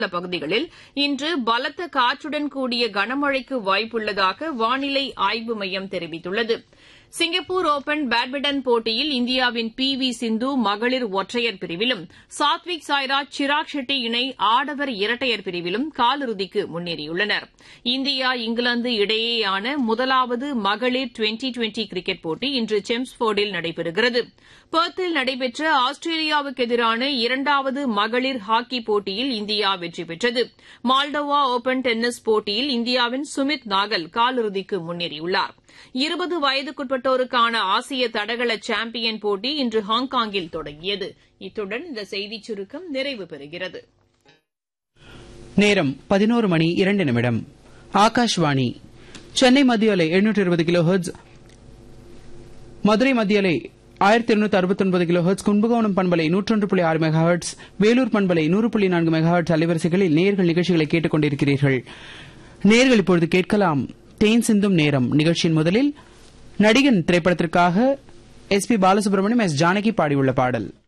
சில பகுதிகளில் இன்று பலத்த காற்றுடன் கூடிய கனமழைக்கு வாய்ப்புள்ளதாக வானிலை ஆய்வு மையம் தெரிவித்துள்ளது சிங்கப்பூர் ஒபன் பேட்மிண்டன் போட்டியில் இந்தியாவின் பி வி சிந்து மகளிர் ஒற்றையர் பிரிவிலும் சாத்விக் சாய்ராஜ் சிராக் ஷெட்டி இணை ஆடவர் இரட்டையர் பிரிவிலும் காலிறுதிக்கு முன்னேறியுள்ளனர் இந்தியா இங்கிலாந்து இடையேயான முதலாவது மகளிர் டுவெண்டி டுவெண்டி கிரிக்கெட் போட்டி இன்று செம்ஸ்போர்டில் நடைபெறுகிறது பெர்த்தில் நடைபெற்ற ஆஸ்திரேலியாவுக்கு எதிரான இரண்டாவது மகளிர் ஹாக்கி போட்டியில் இந்தியா வெற்றி பெற்றது மால்டோவா ஒபன் டென்னிஸ் போட்டியில் இந்தியாவின் சுமித் நாகல் காலிறுதிக்கு முன்னேறியுள்ளார் இருபது வயதுக்குட்பட்டோருக்கான ஆசிய தடகள சாம்பியன் போட்டி இன்று ஹாங்காங்கில் தொடங்கியது இத்துடன் இந்த செய்திச் சுருக்கம் நிறைவு பெறுகிறது நேரம் பதினோரு மணி இரண்டு நிமிடம் ஆகாஷ்வாணி சென்னை மத்திய அலை எழுநூற்று இருபது கிலோ ஹெர்ட்ஸ் மதுரை மத்திய அலை ஆயிரத்தி இருநூத்தி அறுபத்தி ஒன்பது கிலோ ஹெர்ட்ஸ் கும்பகோணம் பண்பலை நூற்றொன்று புள்ளி ஆறு மெகா ஹெர்ட்ஸ் வேலூர் பண்பலை நூறு புள்ளி நான்கு மெகா ஹெர்ட்ஸ் அலைவரிசைகளில் நேர்கள் நிகழ்ச்சிகளை கேட்டுக் கொண்டிருக்கிறீர்கள் நேர்கள் இப்பொழுது கேட்கலாம் தேன் சிந்தும் நேரம் நிகழ்ச்சியின் முதலில் நடிகன் திரைப்படத்திற்காக S P Balasubrahmanyam S Janaki பாடியுள்ள பாடல்